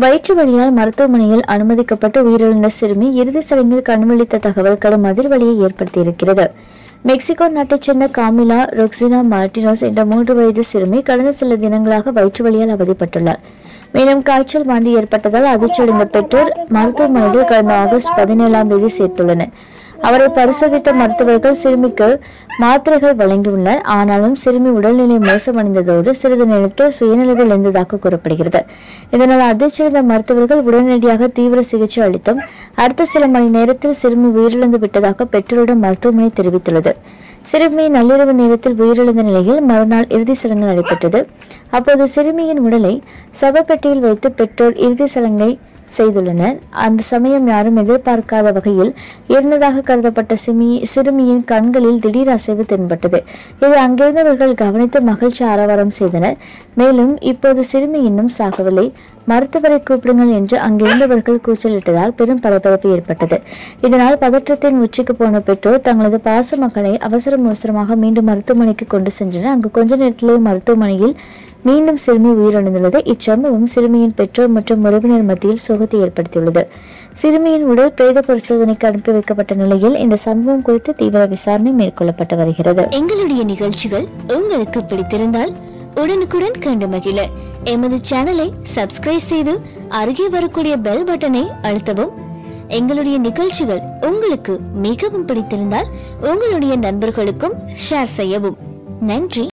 வயிற்று வலியால் மருத்துவமனையில் அனுமதிக்கப்பட்டு உயிரிழந்த சிறுமி இறுதி சடங்கில் கண்விழித்த தகவல் கடும் அதிர்வலியை ஏற்படுத்தியிருக்கிறது மெக்சிகோ நாட்டைச் சேர்ந்த காமிலா ரொக்சினா மார்டினோஸ் என்ற மூன்று வயது சிறுமி கடந்த சில தினங்களாக வயிற்று வலியால் அவதிப்பட்டுள்ளார் மேலும் காய்ச்சல் வாந்தி ஏற்பட்டதால் அதிர்ச்சியடைந்த பெற்றோர் மருத்துவமனையில் கடந்த ஆகஸ்ட் பதினேழாம் தேதி சேர்த்துள்ளனர் அவரை பரிசோதித்த மருத்துவர்கள் சிறுமிக்கு மாத்திரைகள் வழங்கியுள்ளனர் ஆனாலும் சிறுமி உடல்நிலை மோசமடைந்ததோடு சிறிது நேரத்தில் சுயநிலைவில் இருந்ததாக கூறப்படுகிறது இதனால் அதிர்ச்சியடைந்த மருத்துவர்கள் உடனடியாக தீவிர சிகிச்சை அளித்தும் அடுத்த சில மணி நேரத்தில் சிறுமி உயிரிழந்து விட்டதாக பெற்றோரிடம் மருத்துவமனை தெரிவித்துள்ளது சிறுமி நள்ளிரவு நேரத்தில் உயிரிழந்த நிலையில் மறுநாள் இறுதி சடங்கு நடைபெற்றது அப்போது சிறுமியின் உடலை சவப்பெட்டியில் வைத்து பெற்றோர் இறுதி சடங்கை செய்துள்ளனர் அந்த சமயம் யாரும் எதிர்பார்க்காத வகையில் இருந்ததாக கருதப்பட்ட சிமி சிறுமியின் கண்களில் திடீர் அசைவு தென்பட்டது இது அங்கிருந்தவர்கள் கவனித்து மகிழ்ச்சி ஆரவாரம் செய்தனர் மேலும் இப்போது சிறுமி இன்னும் சாகவில்லை மருத்துவரை கூப்பிடுங்கள் என்று அங்கிருந்தவர்கள் கூச்சலிட்டதால் பெரும் பரபரப்பு ஏற்பட்டது இதனால் பதற்றத்தின் உச்சிக்கு போன பெற்றோர் தங்களது பாச மக்களை அவசரம் அவசரமாக மீண்டும் மருத்துவமனைக்கு கொண்டு சென்றனர் அங்கு கொஞ்ச நேரத்திலே மருத்துவமனையில் மீண்டும் சிறுமி உயிரிழந்துள்ளது இச்சம்பவம் சிறுமியின் பெற்றோர் மற்றும் உறவினர் மத்தியில் சோகத்தை ஏற்படுத்தியுள்ளது சிறுமியின் உடல் பிரேத பரிசோதனைக்கு அனுப்பி வைக்கப்பட்ட நிலையில் இந்த சம்பவம் குறித்து தீவிர விசாரணை மேற்கொள்ளப்பட்டு வருகிறது எங்களுடைய நிகழ்ச்சிகள் உங்களுக்கு பிடித்திருந்தால் உடனுக்குடன் கண்டு மகிழ எமது சேனலை சப்ஸ்கிரைப் செய்து அருகே வரக்கூடிய பெல் பட்டனை அழுத்தவும் எங்களுடைய நிகழ்ச்சிகள் உங்களுக்கு மிகவும் பிடித்திருந்தால் உங்களுடைய நண்பர்களுக்கும் ஷேர் செய்யவும் நன்றி